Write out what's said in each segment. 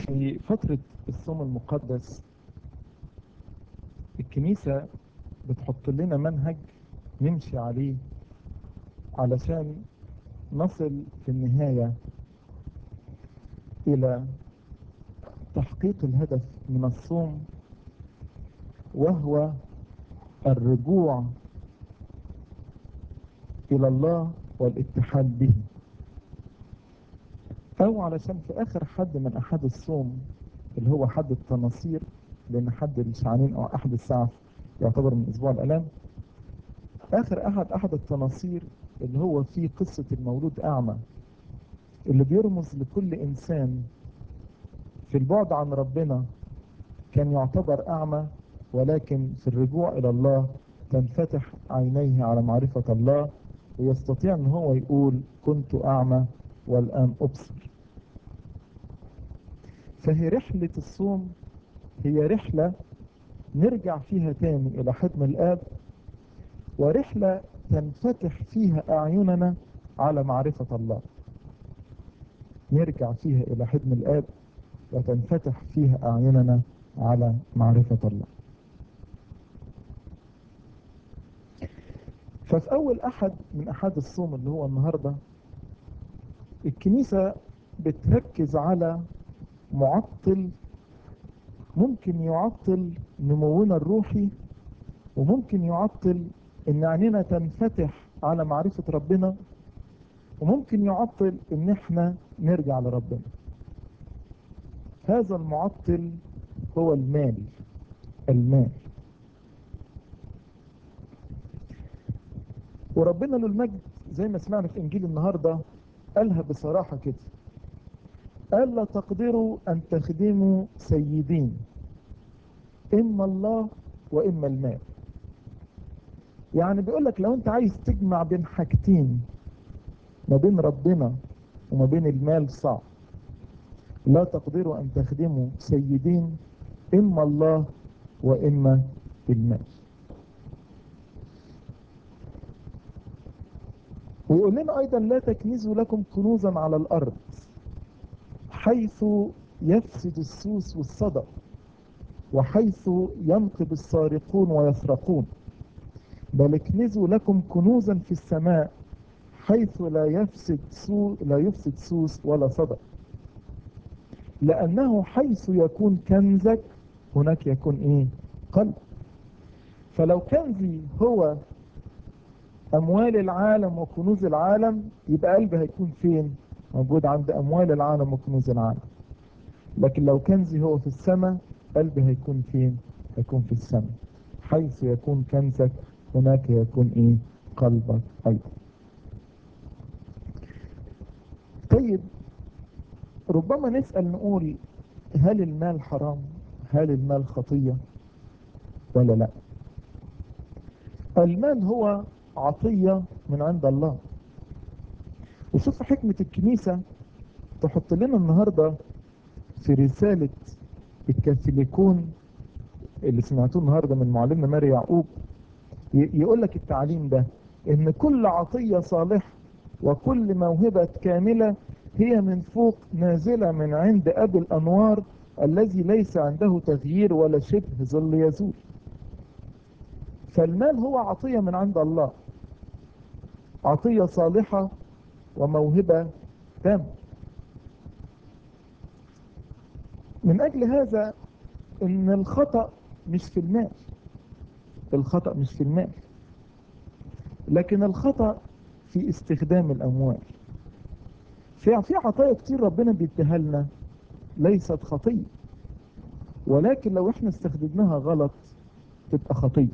في فترة الصوم المقدس الكنيسة بتحط لنا منهج نمشي عليه علشان نصل في النهاية إلى تحقيق الهدف من الصوم وهو الرجوع إلى الله والاتحاد به أو علشان في آخر حد من أحد الصوم اللي هو حد التناصير لأن حد الشعانين أو أحد السعف يعتبر من أسبوع الآلام آخر أحد أحد التناصير اللي هو فيه قصة المولود أعمى اللي بيرمز لكل إنسان في البعد عن ربنا كان يعتبر أعمى ولكن في الرجوع إلى الله تنفتح عينيه على معرفة الله ويستطيع أن هو يقول كنت أعمى والآن أبصر فهي رحلة الصوم هي رحلة نرجع فيها تاني إلى حضن الآب ورحلة تنفتح فيها أعيننا على معرفة الله نرجع فيها إلى حضن الآب وتنفتح فيها أعيننا على معرفة الله ففي أول أحد من أحد الصوم اللي هو النهاردة الكنيسة بتركز على معطل ممكن يعطل نمونا الروحي وممكن يعطل ان عيننا تنفتح على معرفة ربنا وممكن يعطل ان احنا نرجع لربنا هذا المعطل هو المال المال وربنا له المجد زي ما سمعنا في انجيل النهارده قالها بصراحة كده قال لا تقدروا أن تخدموا سيدين إما الله وإما المال يعني بيقول لك لو أنت عايز تجمع بين حاجتين ما بين ربنا وما بين المال صعب لا تقدروا أن تخدموا سيدين إما الله وإما المال ويقول لنا أيضا لا تكنزوا لكم كنوزا على الأرض حيث يفسد السوس والصدى وحيث ينقب السارقون ويسرقون بل اكنزوا لكم كنوزا في السماء حيث لا يفسد سو لا يفسد سوس ولا صدى لأنه حيث يكون كنزك هناك يكون ايه قلب فلو كنزي هو أموال العالم وكنوز العالم يبقى قلبي هيكون فين موجود عند أموال العالم وكنوز العالم لكن لو كنزي هو في السماء قلبي هيكون فين هيكون في السماء حيث يكون كنزك هناك يكون ايه قلبك أيضا طيب ربما نسأل نقول هل المال حرام هل المال خطية ولا لا المال هو عطية من عند الله وشوف حكمة الكنيسة تحط لنا النهاردة في رسالة الكاثوليكون اللي سمعتوه النهاردة من معلمنا ماري يعقوب يقول لك التعليم ده ان كل عطية صالحة وكل موهبة كاملة هي من فوق نازلة من عند أبي الأنوار الذي ليس عنده تغيير ولا شبه ظل يزول فالمال هو عطية من عند الله عطية صالحة وموهبة تامة من أجل هذا إن الخطأ مش في المال الخطأ مش في المال لكن الخطأ في استخدام الأموال في في عطايا كتير ربنا بيديها لنا ليست خطية ولكن لو احنا استخدمناها غلط تبقى خطية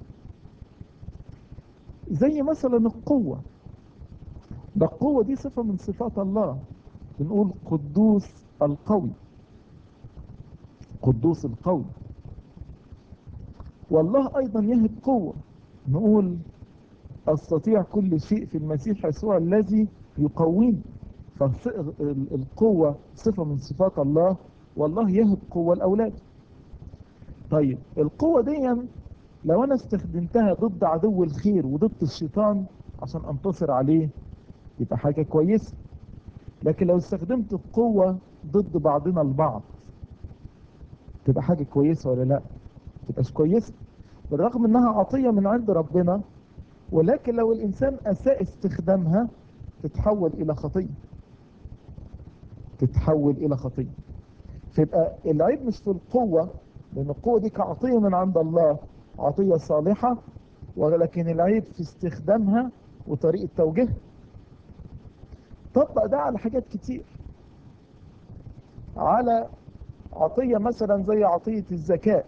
زي مثلا القوة ده القوة دي صفة من صفات الله بنقول قدوس القوي قدوس القوي والله أيضا يهب قوة نقول أستطيع كل شيء في المسيح يسوع الذي يقويني فالقوة صفة من صفات الله والله يهب قوة الأولاد طيب القوة دي لو أنا استخدمتها ضد عدو الخير وضد الشيطان عشان أنتصر عليه يبقى حاجة كويسة لكن لو استخدمت القوة ضد بعضنا البعض تبقى حاجة كويسة ولا لا تبقاش كويسة بالرغم انها عطية من عند ربنا ولكن لو الانسان اساء استخدامها تتحول الى خطية تتحول الى خطية فيبقى العيب مش في القوة لان القوة دي كعطية من عند الله عطية صالحة ولكن العيب في استخدامها وطريقة توجيهها طبق ده على حاجات كتير على عطية مثلا زي عطية الذكاء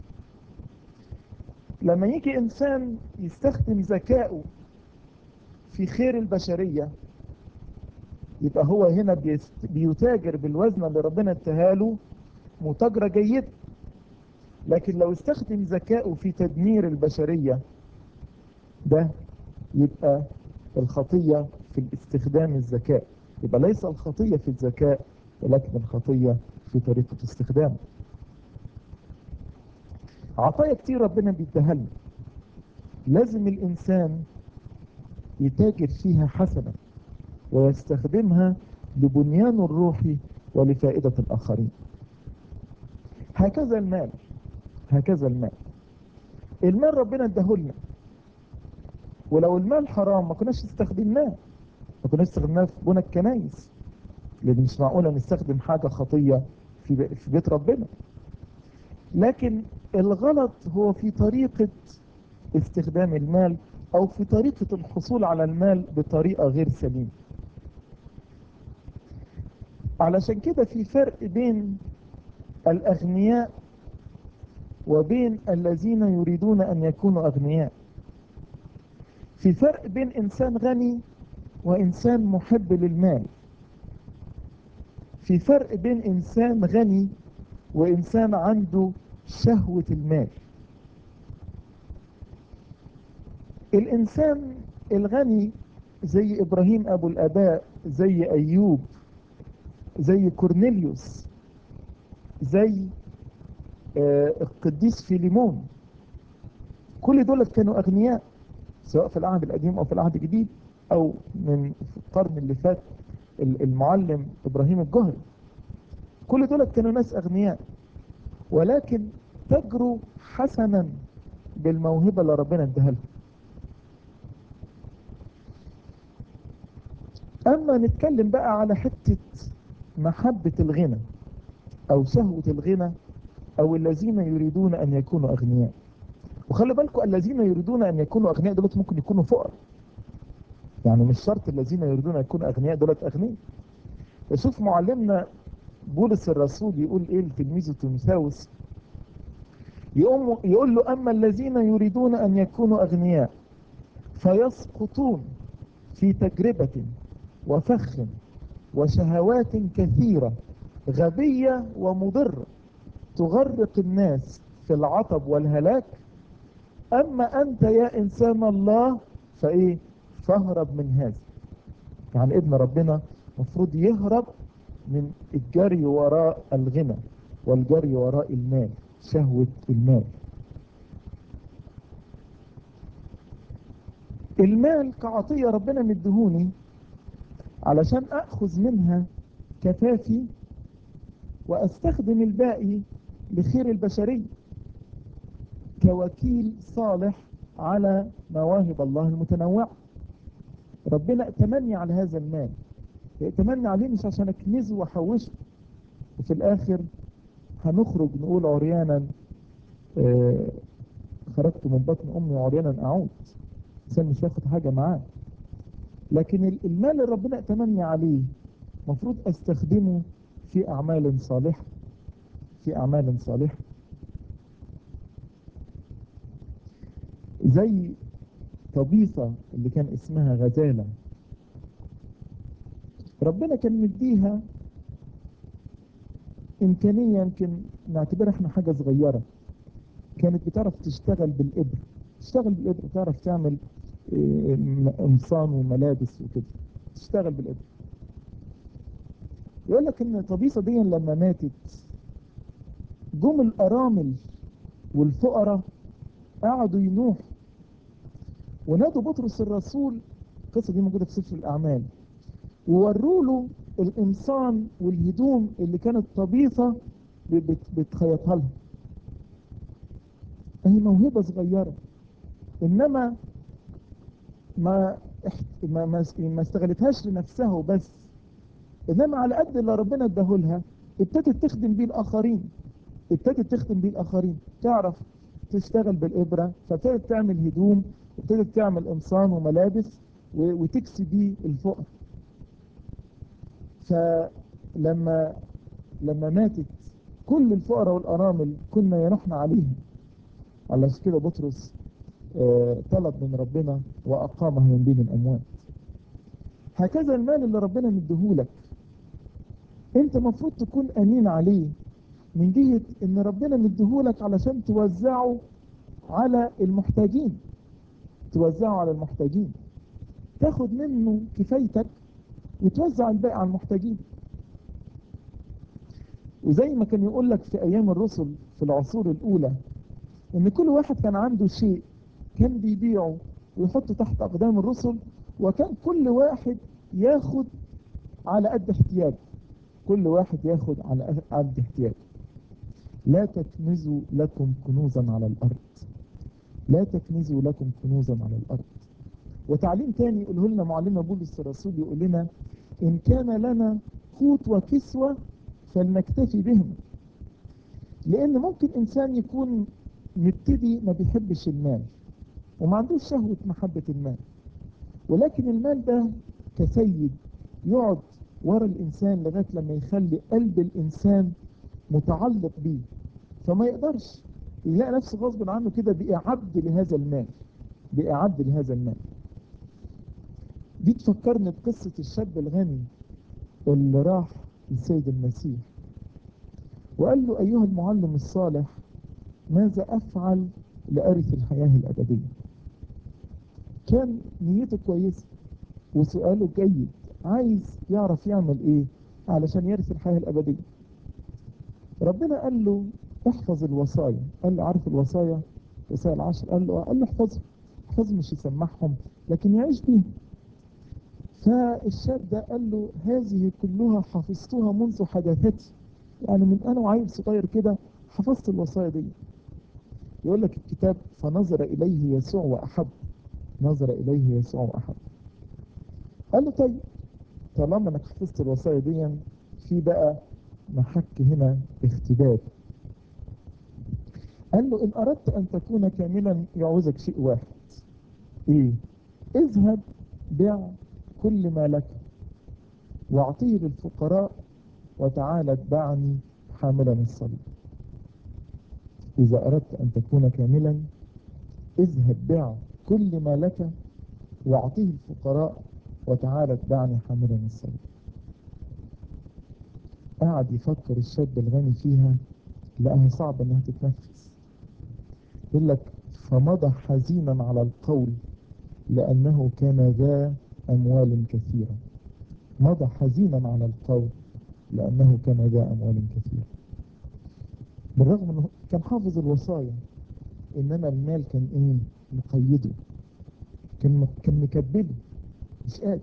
لما يجي إنسان يستخدم ذكائه في خير البشرية يبقى هو هنا بيتاجر بالوزن اللي ربنا اداهاله متاجرة جيدة لكن لو استخدم ذكائه في تدمير البشرية ده يبقى الخطية في الاستخدام الذكاء يبقى ليس الخطية في الذكاء ولكن الخطية في طريقة استخدامه عطايا كتير ربنا بيديها لنا لازم الإنسان يتاجر فيها حسنا ويستخدمها لبنيانه الروحي ولفائدة الآخرين هكذا المال هكذا المال المال ربنا اداهولنا ولو المال حرام ما كناش استخدمناه ما كناش استخدمناه في بنى الكنايس لان مش معقوله نستخدم حاجه خطيه في في بيت ربنا لكن الغلط هو في طريقه استخدام المال او في طريقه الحصول على المال بطريقه غير سليمه علشان كده في فرق بين الاغنياء وبين الذين يريدون ان يكونوا اغنياء في فرق بين انسان غني وانسان محب للمال في فرق بين انسان غني وانسان عنده شهوة المال الانسان الغني زي ابراهيم ابو الاباء زي ايوب زي كورنيليوس زي آه القديس فيليمون كل دول كانوا اغنياء سواء في العهد القديم او في العهد الجديد او من القرن اللي فات المعلم ابراهيم الجهري كل دول كانوا ناس اغنياء ولكن تجروا حسنا بالموهبة اللي ربنا اداها لهم اما نتكلم بقى على حتة محبة الغنى او شهوة الغنى او الذين يريدون ان يكونوا اغنياء وخلي بالكم الذين يريدون ان يكونوا اغنياء دولت ممكن يكونوا فقراء يعني مش شرط الذين يريدون ان يكونوا اغنياء دولت اغنياء شوف معلمنا بولس الرسول يقول ايه لتلميذه تيموثاوس يقوم يقول له اما الذين يريدون ان يكونوا اغنياء فيسقطون في تجربة وفخ وشهوات كثيرة غبية ومضرة تغرق الناس في العطب والهلاك أما أنت يا إنسان الله فإيه فاهرب من هذا يعني ابن ربنا مفروض يهرب من الجري وراء الغنى والجري وراء المال شهوة المال المال كعطية ربنا مدهوني علشان أخذ منها كفافي وأستخدم الباقي لخير البشرية كوكيل صالح على مواهب الله المتنوعة ربنا اتمني على هذا المال اتمنى عليه مش عشان اكنزه واحوشه وفي الاخر هنخرج نقول عريانا آه خرجت من بطن امي عريانا اعود الانسان مش هياخد حاجه معاه لكن المال اللي ربنا اتمني عليه مفروض استخدمه في اعمال صالحه في اعمال صالحه زي طبيصة اللي كان اسمها غزالة ربنا كان مديها إمكانية يمكن نعتبرها احنا حاجة صغيرة كانت بتعرف تشتغل بالإبر تشتغل بالإبر تعرف تعمل قمصان وملابس وكده تشتغل بالإبر يقول لك ان طبيصة دي لما ماتت جم الأرامل والفقراء قعدوا ينوحوا ونادوا بطرس الرسول القصة دي موجودة في سفر الأعمال ووروا له القمصان والهدوم اللي كانت طبيعة بت- بتخيطها لها هي موهبة صغيرة انما ما احت- ما ما ما استغلتهاش لنفسها وبس انما على قد اللي ربنا اداهولها ابتدت تخدم بيه الاخرين ابتدت تخدم بيه الاخرين تعرف تشتغل بالابره فابتدت تعمل هدوم ابتدت تعمل قمصان وملابس و- وتكسي بيه الفقر فلما لما ماتت كل الفقراء والارامل كنا ينحن عليهم علشان كده بطرس آه، طلب من ربنا واقامه من بين الاموات هكذا المال اللي ربنا مديهولك انت المفروض تكون امين عليه من جهة ان ربنا مديهولك علشان توزعه على المحتاجين توزعه على المحتاجين تاخد منه كفايتك وتوزع الباقي على المحتاجين وزي ما كان يقول لك في ايام الرسل في العصور الاولى ان كل واحد كان عنده شيء كان بيبيعه ويحطه تحت اقدام الرسل وكان كل واحد ياخد على قد احتياجه كل واحد ياخد على قد احتياجه لا تكنزوا لكم كنوزا على الارض لا تكنزوا لكم كنوزا على الارض وتعليم تاني يقوله لنا معلمنا بولس الرسول يقول لنا ان كان لنا قوت وكسوة فلنكتفي بهم لان ممكن انسان يكون مبتدي ما بيحبش المال وما عندوش شهوة محبة المال ولكن المال ده كسيد يقعد ورا الانسان لغاية لما يخلي قلب الانسان متعلق بيه فما يقدرش يلاقي نفسه غصب عنه كده بقى عبد لهذا المال بقى عبد لهذا المال دي تفكرني بقصة الشاب الغني اللي راح للسيد المسيح وقال له أيها المعلم الصالح ماذا أفعل لأرث الحياة الأبدية كان نيته كويسة وسؤاله جيد عايز يعرف يعمل ايه علشان يرث الحياة الأبدية ربنا قال له احفظ الوصايا قال له عارف الوصايا وصايا العشر قال له قال له احفظهم احفظهم مش يسمعهم لكن يعيش بيهم فالشاب ده قال له هذه كلها حفظتها منذ حداثتي يعني من انا وعيل صغير كده حفظت الوصايا دي يقول لك الكتاب فنظر اليه يسوع واحب نظر اليه يسوع واحب قال له طيب طالما انك حفظت الوصايا دي في بقى محك هنا اختبار قال له ان اردت ان تكون كاملا يعوزك شيء واحد ايه اذهب بيع كل ما لك واعطيه للفقراء وتعال اتبعني حاملا الصليب اذا اردت ان تكون كاملا اذهب بيع كل ما لك واعطيه الفقراء وتعال اتبعني حاملا الصليب قعد يفكر الشاب الغني فيها لقاها صعب انها تتنفس يقول لك فمضى حزينا على القول لأنه كان ذا أموال كثيرة مضى حزينا على القول لأنه كان ذا أموال كثيرة بالرغم أنه كان حافظ الوصايا إنما المال كان إيه مقيده كان كان مكبله مش قادر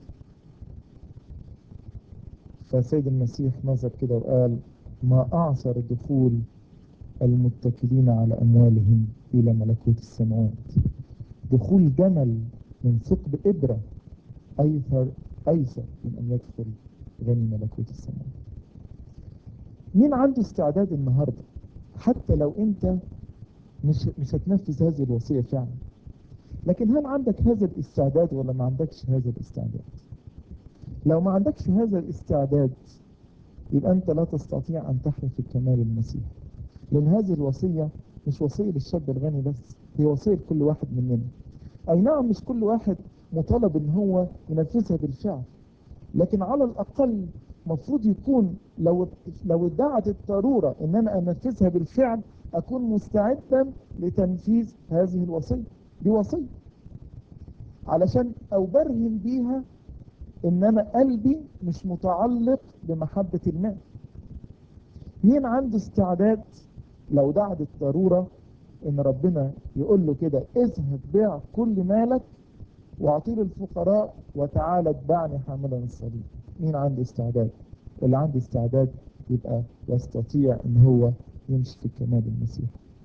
فسيد المسيح نظر كده وقال ما أعصر دخول المتكلين على أموالهم إلى ملكوت السماوات دخول جمل من ثقب إبرة أيسر أيسر من أن يدخل غني ملكوت السماوات مين عنده استعداد النهاردة حتى لو أنت مش مش هتنفذ هذه الوصية فعلا لكن هل عندك هذا الاستعداد ولا ما عندكش هذا الاستعداد لو ما عندكش هذا الاستعداد يبقى أنت لا تستطيع أن تحرف الكمال المسيح لأن هذه الوصية مش وصية للشاب الغني بس هي وصية لكل واحد مننا أي نعم مش كل واحد مطالب إن هو ينفذها بالفعل لكن على الأقل مفروض يكون لو لو ادعت الضرورة إن أنا أنفذها بالفعل أكون مستعدا لتنفيذ هذه الوصية دي وصية علشان أو برهن بيها إن أنا قلبي مش متعلق بمحبة المال مين عنده استعداد لو دعت الضرورة ان ربنا يقول له كده اذهب بيع كل مالك واعطيه للفقراء وتعالى اتبعني حاملا الصليب مين عنده استعداد اللي عنده استعداد يبقى يستطيع ان هو يمشي في كمال المسيح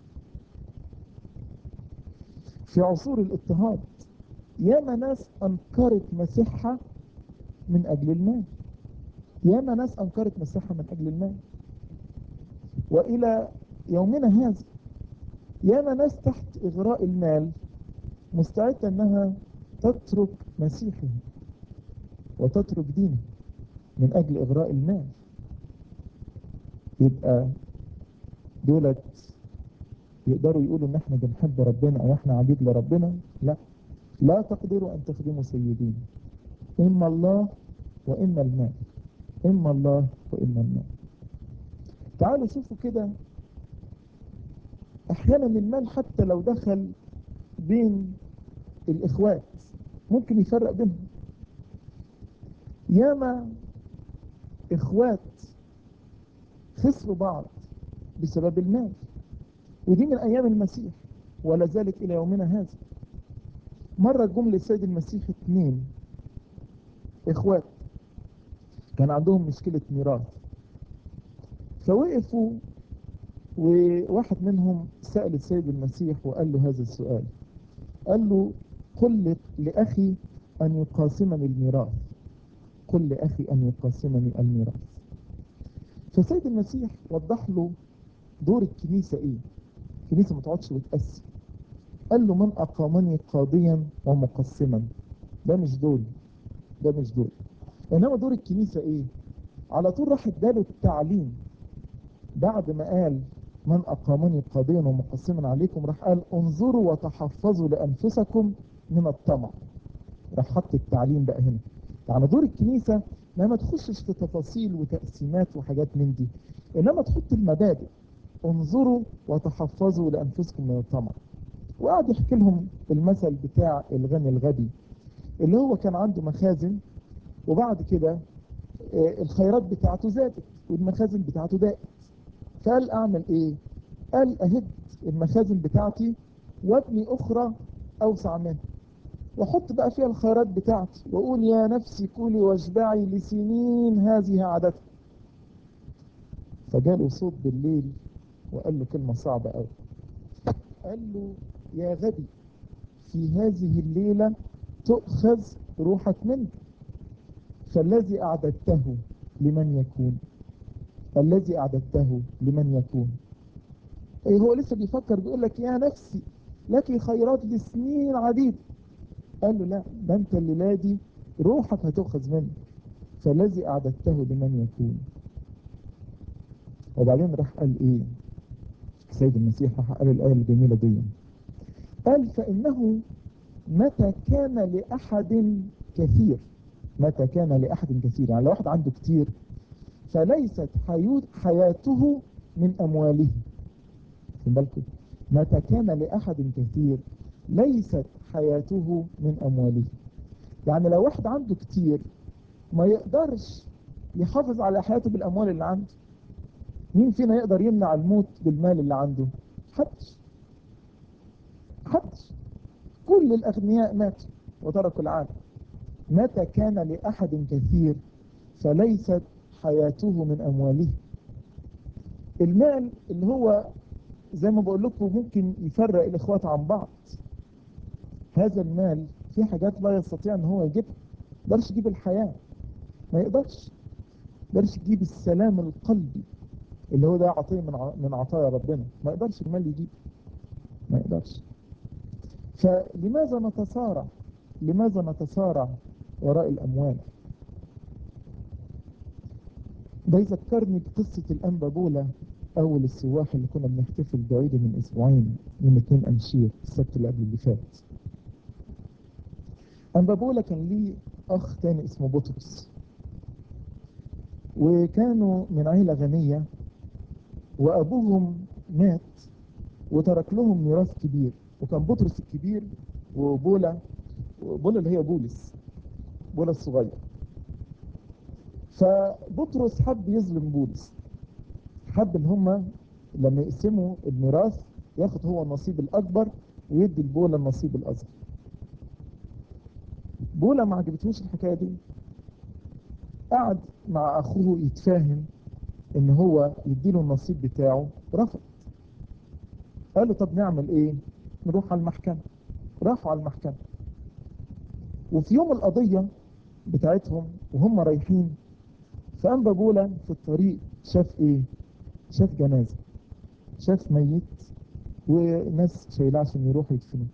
في عصور الاضطهاد ياما ناس انكرت مسيحها من اجل المال ياما ناس انكرت مسيحها من اجل المال والى يومنا هذا ياما ناس تحت اغراء المال مستعدة انها تترك مسيحه وتترك دينه من اجل اغراء المال يبقى دولت يقدروا يقولوا ان احنا بنحب ربنا او احنا عبيد لربنا لا لا تقدروا ان تخدموا سيدين اما الله واما المال اما الله واما المال تعالوا شوفوا كده احيانا المال حتى لو دخل بين الاخوات ممكن يفرق بينهم ياما اخوات خسروا بعض بسبب المال ودي من ايام المسيح ولا زالت الى يومنا هذا مرة جم للسيد المسيح اثنين اخوات كان عندهم مشكلة ميراث فوقفوا وواحد منهم سأل السيد المسيح وقال له هذا السؤال قال له قل لأخي أن يقاسمني الميراث قل لأخي أن يقاسمني الميراث فالسيد المسيح وضح له دور الكنيسة إيه الكنيسة ما تقعدش وتقسم قال له من أقامني قاضيا ومقسما ده مش دول ده مش دول إنما دور الكنيسة إيه على طول راح اداله التعليم بعد ما قال من أقامني قاضيا ومقسما عليكم راح قال انظروا وتحفظوا لأنفسكم من الطمع راح حط التعليم بقى هنا يعني دور الكنيسة ما ما تخشش في تفاصيل وتقسيمات وحاجات من دي إنما تحط المبادئ انظروا وتحفظوا لأنفسكم من الطمع وقعد يحكي لهم المثل بتاع الغني الغبي اللي هو كان عنده مخازن وبعد كده الخيرات بتاعته زادت والمخازن بتاعته ضاقت فقال اعمل ايه قال اهد المخازن بتاعتي وابني اخرى اوسع منها واحط بقى فيها الخيرات بتاعتي واقول يا نفسي كلي واشبعي لسنين هذه عادتك فجاله صوت بالليل وقال له كلمة صعبة قوي قال له يا غبي في هذه الليلة تؤخذ روحك منك فالذي أعددته لمن يكون الذي أعددته لمن يكون أي هو لسه بيفكر بيقول لك يا نفسي لك خيرات لسنين عديدة قال له لا ده انت الليلة دي روحك هتؤخذ منك فالذي أعددته لمن يكون وبعدين راح قال ايه السيد المسيح راح قال الآية الجميلة دي قال فإنه متى كان لأحد كثير متى كان لأحد كثير يعني لو واحد عنده كتير فليست حياته من أمواله في بالكم متى كان لأحد كثير ليست حياته من أمواله يعني لو واحد عنده كتير ما يقدرش يحافظ على حياته بالأموال اللي عنده مين فينا يقدر يمنع الموت بالمال اللي عنده حدش حدش كل الأغنياء ماتوا وتركوا العالم متى كان لأحد كثير فليست حياته من أمواله المال اللي هو زي ما بقول لكم ممكن يفرق الإخوات عن بعض هذا المال في حاجات لا يستطيع ان هو يجيبها ما يقدرش يجيب الحياة ما يقدرش ما يقدرش يجيب السلام القلبي اللي هو ده عطية من من عطايا ربنا ما يقدرش المال يجيب ما يقدرش فلماذا نتصارع لماذا نتصارع وراء الأموال ده يذكرني بقصة الأنبا بولا أول السواح اللي كنا بنحتفل بعيده من أسبوعين من اتنين أنشير السبت اللي قبل اللي فات أنبا بولا كان ليه أخ تاني اسمه بطرس وكانوا من عيلة غنية وأبوهم مات وترك لهم ميراث كبير وكان بطرس الكبير وبولا بولا اللي هي بولس بولا الصغير فبطرس حب يظلم بولس حب ان هما لما يقسموا الميراث ياخد هو النصيب الاكبر ويدي البولا النصيب الاصغر بولا ما عجبتهوش الحكايه دي قعد مع اخوه يتفاهم ان هو يديله النصيب بتاعه رفض قال له طب نعمل ايه نروح على المحكمة راحوا على المحكمة وفي يوم القضية بتاعتهم وهم رايحين فأنبا بولا في الطريق شاف ايه شاف جنازة شاف ميت وناس شايلاه عشان يروحوا يدفنوه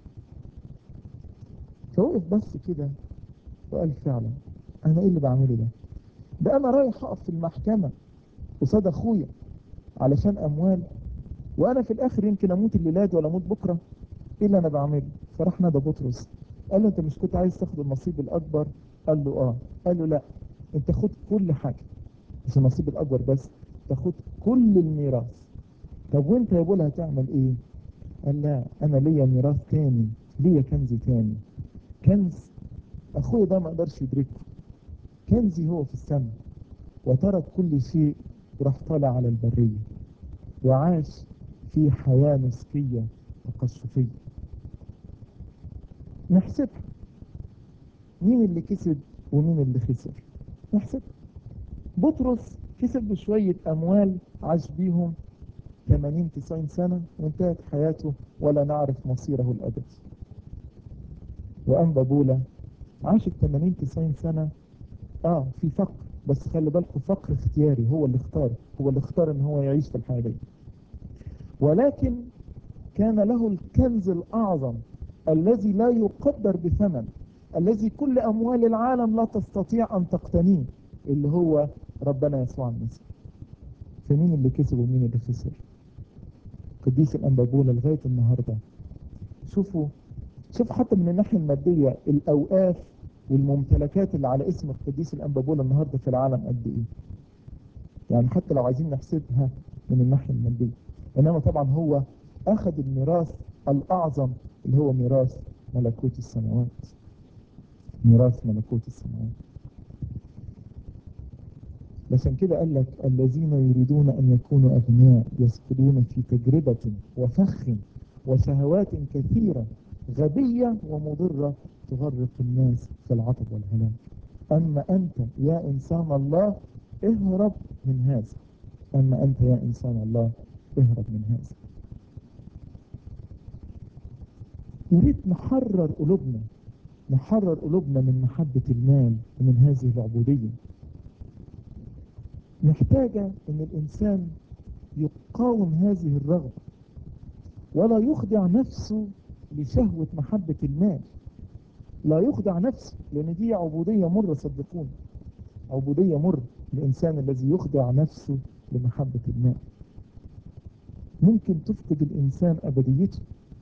فوقف بس كده وقال فعلا انا ايه اللي بعمله ده ده انا رايح اقف في المحكمة قصاد اخويا علشان اموال وانا في الاخر يمكن اموت الليلة دي ولا اموت بكرة ايه اللي انا بعمله فراح نادى بطرس قال له انت مش كنت عايز تاخد النصيب الاكبر قال له اه قال له لا انت خد كل حاجة مش النصيب الاكبر بس تاخد كل الميراث طب وانت يا بولا هتعمل ايه قال لا انا ليا ميراث تاني ليا كنز تاني كنز اخويا ده ما قدرش يدركه كنزي هو في السماء وترك كل شيء وراح طالع على البرية وعاش في حياة مسكية تقشفية نحسبها مين اللي كسب ومين اللي خسر نحسب بطرس كسب بشوية أموال عاش بيهم 80 90 سنة وانتهت حياته ولا نعرف مصيره الأبدي وأنبا بولا عاش ال 80 90 سنة اه في فقر بس خلي بالكم فقر اختياري هو اللي اختار هو اللي اختار ان هو يعيش في الحياة دي ولكن كان له الكنز الأعظم الذي لا يقدر بثمن الذي كل أموال العالم لا تستطيع أن تقتنيه اللي هو ربنا يسوع المسيح فمين اللي كسب ومين اللي خسر قديس الأنبابولة لغاية النهاردة شوفوا شوفوا حتى من الناحية المادية الأوقاف والممتلكات اللي على اسم القديس الأنبابولة النهاردة في العالم قد إيه يعني حتى لو عايزين نحسبها من الناحية المادية إنما طبعا هو أخذ الميراث الأعظم اللي هو ميراث ملكوت السماوات ميراث ملكوت السماوات عشان كده قال لك الذين يريدون أن يكونوا أغنياء يسقطون في تجربة وفخ وشهوات كثيرة غبية ومضرة تغرق الناس في العطب والهلاك أما أنت يا إنسان الله اهرب من هذا أما أنت يا إنسان الله اهرب من هذا يريد نحرر قلوبنا نحرر قلوبنا من محبة المال ومن هذه العبودية محتاجة ان الانسان يقاوم هذه الرغبة ولا يخضع نفسه لشهوة محبة المال لا يخضع نفسه لان دي عبودية مرة صدقوني عبودية مرة الانسان الذي يخضع نفسه لمحبة المال ممكن تفقد الانسان ابديته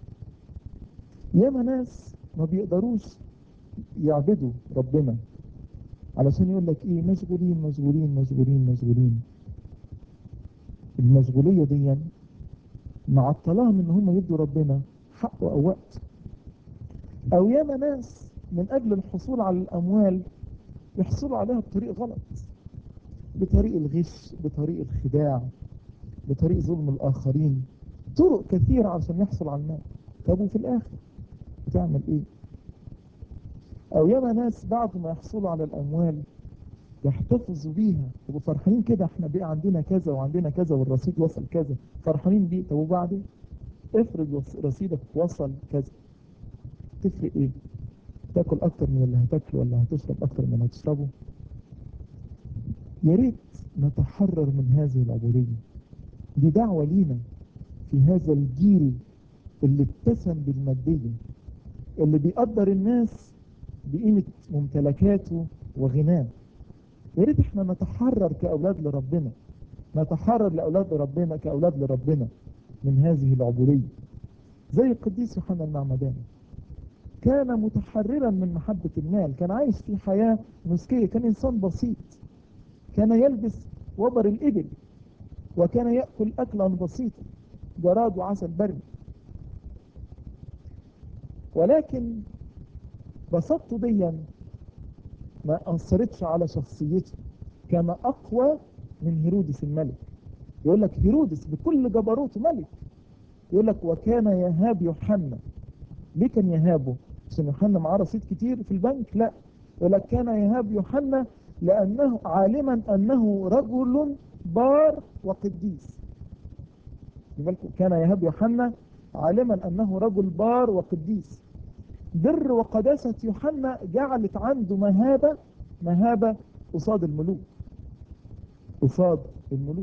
ياما ناس ما بيقدروش يعبدوا ربنا علشان يقول لك ايه مشغولين مشغولين مشغولين مشغولين المشغولية دي معطلاهم ان هم يدوا ربنا حقه او وقت او ياما ناس من اجل الحصول على الاموال يحصلوا عليها بطريق غلط بطريق الغش بطريق الخداع بطريق ظلم الاخرين طرق كثيرة عشان يحصل على المال طب وفي الاخر بتعمل ايه او ياما ناس بعد ما يحصلوا على الاموال يحتفظوا بيها يبقوا فرحانين كده احنا بقى عندنا كذا وعندنا كذا والرصيد وصل كذا فرحانين بيه طب وبعدين افرض رصيدك وصل كذا تفرق ايه تاكل اكتر من اللي هتاكله ولا هتشرب اكتر من اللي هتشربه يا ريت نتحرر من هذه العبودية دي دعوة لينا في هذا الجيل اللي اتسم بالمادية اللي بيقدر الناس بقيمة ممتلكاته وغناه يا ريت احنا نتحرر كأولاد لربنا نتحرر لأولاد ربنا كأولاد لربنا من هذه العبودية زي القديس يوحنا المعمداني كان متحررا من محبة المال كان عايش في حياة مسكية كان إنسان بسيط كان يلبس وبر الإبل وكان يأكل أكلا بسيطا جراد وعسل بري ولكن بسطته ديا ما أثرتش على شخصيته كان أقوى من هيرودس الملك يقول لك هيرودس بكل جبروته ملك يقول لك وكان يهاب يوحنا ليه كان يهابه عشان يوحنا معاه رصيد كتير في البنك لا يقول لك كان يهاب يوحنا لأنه عالما أنه رجل بار وقديس كان يهب يوحنا عالما أنه رجل بار وقديس بر وقداسة يوحنا جعلت عنده مهابة مهابة قصاد الملوك قصاد الملوك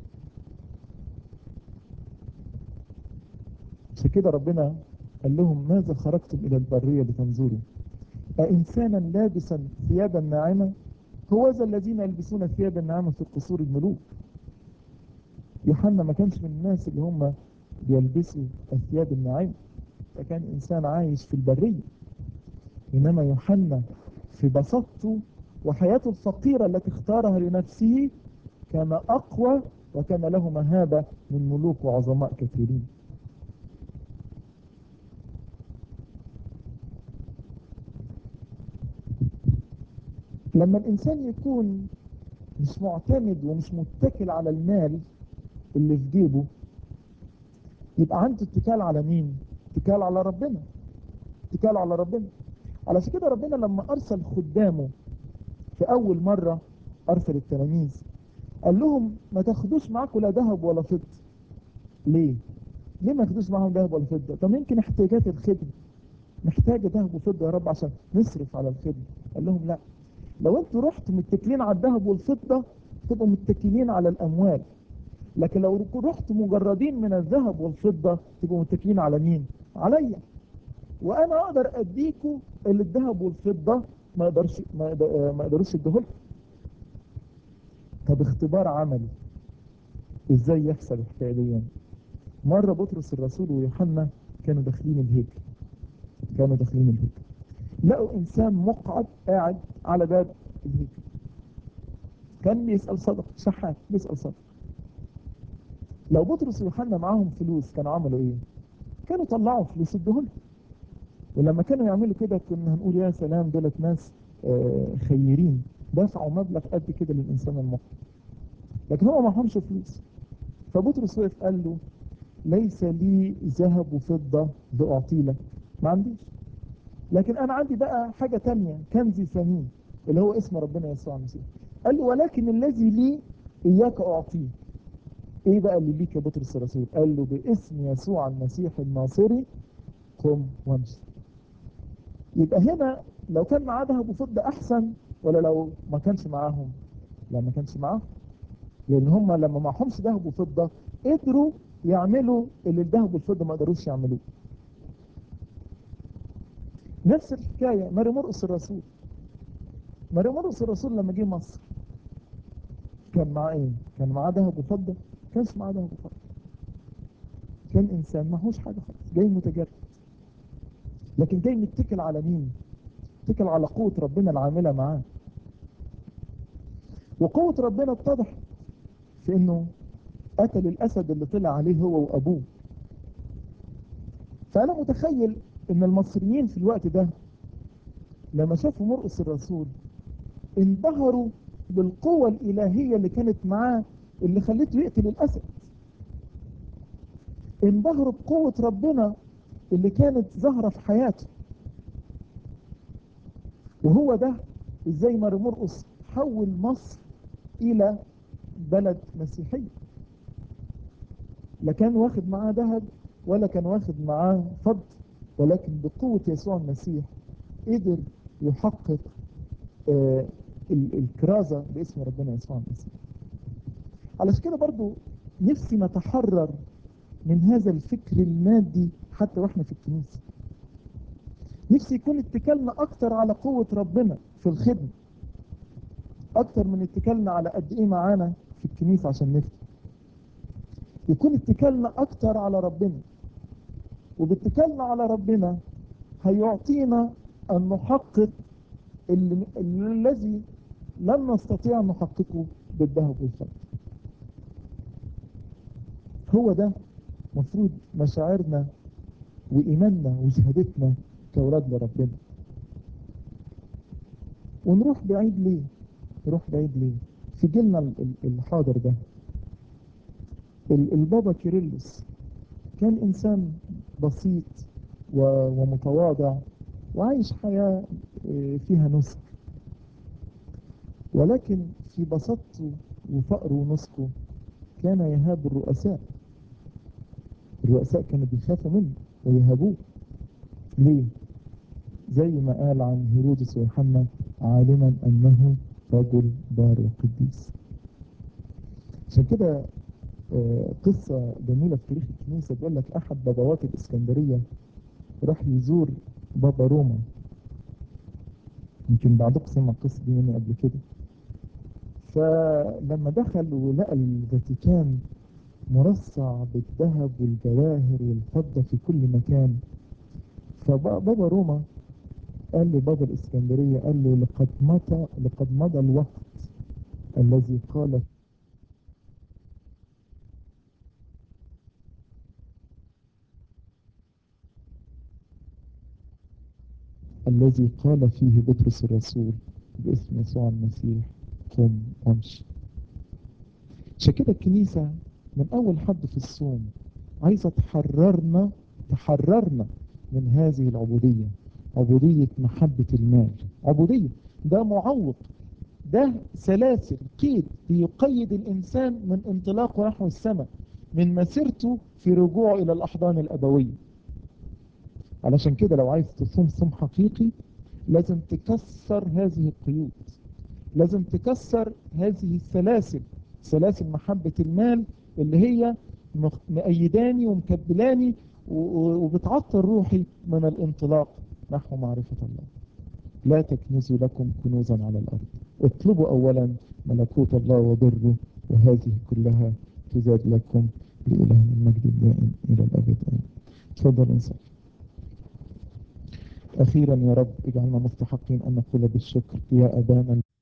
عشان كده ربنا قال لهم ماذا خرجتم إلى البرية لتنظروا أإنسانا لابسا ثيابا ناعمة هو ذا الذين يلبسون ثيابا ناعمة في قصور الملوك يوحنا ما كانش من الناس اللي هم بيلبسوا الثياب الناعمة فكان إنسان عايش في البرية إنما يوحنا في بساطته وحياته الفقيرة التي اختارها لنفسه كان أقوى وكان له مهابة من ملوك وعظماء كثيرين لما الإنسان يكون مش معتمد ومش متكل على المال اللي في جيبه يبقى عنده اتكال على مين اتكال على ربنا اتكال على ربنا علشان كده ربنا لما أرسل خدامه في أول مرة أرسل التلاميذ قال لهم ما تاخدوش معاكم لا ذهب ولا فضة ليه؟ ليه ما تاخدوش معاهم ذهب ولا فضة؟ طب يمكن احتياجات الخدمة محتاجة ذهب وفضة يا رب عشان نصرف على الخدمة قال لهم لا لو انتوا رحتوا متكلين على الذهب والفضة تبقوا متكلين على الأموال لكن لو رحتوا مجردين من الذهب والفضة تبقوا متكلين على مين؟ عليا وانا اقدر اديكوا اللي الذهب والفضة ما يقدرش ما, يقدر ما يقدروش يديهولكم طب اختبار عملي ازاي يحصل الحكايه دي مره بطرس الرسول ويوحنا كانوا داخلين الهيكل كانوا داخلين الهيكل لقوا انسان مقعد قاعد على باب الهيكل كان بيسال صدق شحات بيسال صدق لو بطرس ويوحنا معاهم فلوس كانوا عملوا ايه كانوا طلعوا فلوس ادوهولهم ولما كانوا يعملوا كده كنا هنقول يا سلام دولت ناس آه خيرين دفعوا مبلغ قد كده للإنسان المقيم لكن هو معهمش فلوس فبطرس وقف قال له ليس لي ذهب وفضة لأعطي لك ما عنديش لكن أنا عندي بقى حاجة تانية كنزي ثمين اللي هو اسم ربنا يسوع المسيح قال له ولكن الذي لي إياك أعطيه إيه بقى اللي ليك يا بطرس الرسول قال له باسم يسوع المسيح الناصري قم وامشي يبقى هنا لو كان معاه ذهب وفضة أحسن ولا لو ما كانش معاهم لا ما كانش معاهم لأن هم لما معهمش ذهب وفضة قدروا يعملوا اللي الذهب والفضة ما قدروش يعملوه نفس الحكاية ماري مرقس الرسول ماري مرقس الرسول لما جه مصر كان معاه ايه؟ كان معاه ذهب وفضة؟ كانش معاه ذهب وفضة كان إنسان معهوش حاجة خالص جاي متجرد لكن جاي متكل على مين؟ متكل على قوة ربنا العاملة معاه وقوة ربنا اتضحت في انه قتل الاسد اللي طلع عليه هو وابوه فانا متخيل ان المصريين في الوقت ده لما شافوا مرقس الرسول انبهروا بالقوة الالهية اللي كانت معاه اللي خلته يقتل الاسد انبهروا بقوة ربنا اللي كانت ظاهرة في حياته وهو ده ازاي ماري مرقس حول مصر الى بلد مسيحي لا كان واخد معاه ذهب ولا كان واخد معاه فض ولكن بقوة يسوع المسيح قدر يحقق آه الكرازة باسم ربنا يسوع المسيح علشان كده برضو نفسي نتحرر من هذا الفكر المادي حتى واحنا في الكنيسة نفسي يكون اتكالنا اكتر على قوة ربنا في الخدمة اكتر من اتكالنا على قد ايه معانا في الكنيسة عشان نفتي يكون اتكالنا اكتر على ربنا وباتكالنا على ربنا هيعطينا ان نحقق اللي الذي لن نستطيع ان نحققه بالذهب والفضة هو ده مفروض مشاعرنا وإيماننا وشهادتنا كأولاد لربنا ونروح بعيد ليه نروح بعيد ليه في جيلنا الحاضر ده البابا كيرلس كان إنسان بسيط ومتواضع وعايش حياة فيها نسك ولكن في بساطته وفقره ونسكه كان يهاب الرؤساء الرؤساء كانوا بيخافوا منه ويهابوه ليه زي ما قال عن هيرودس ويوحنا عالما انه رجل بار وقديس عشان كده آه، قصة جميلة في تاريخ الكنيسة بيقول لك أحد بابوات الإسكندرية راح يزور بابا روما يمكن بعضكم سمع القصة دي مني قبل كده فلما دخل ولقى الفاتيكان مرصع بالذهب والجواهر والفضة في كل مكان فبابا روما قال لبابا الإسكندرية قال له لقد مضى لقد مضى الوقت الذي قال الذي قال فيه بطرس الرسول باسم يسوع المسيح قم وامشي عشان كده الكنيسة من أول حد في الصوم عايزة تحررنا تحررنا من هذه العبودية عبودية محبة المال عبودية ده معوق ده سلاسل قيد بيقيد الإنسان من انطلاقه نحو السماء من مسيرته في رجوعه إلى الأحضان الأبوية علشان كده لو عايز تصوم صوم حقيقي لازم تكسر هذه القيود لازم تكسر هذه السلاسل سلاسل محبة المال اللي هي مخ- مأيداني ومكبلاني و- و- وبتعطل روحي من الانطلاق نحو معرفة الله لا تكنزوا لكم كنوزا على الأرض اطلبوا أولا ملكوت الله وبره وهذه كلها تزاد لكم لإله المجد الدائم إلى الأبد آمين تفضل انصر أخيرا يا رب اجعلنا مستحقين أن نقول بالشكر يا أبانا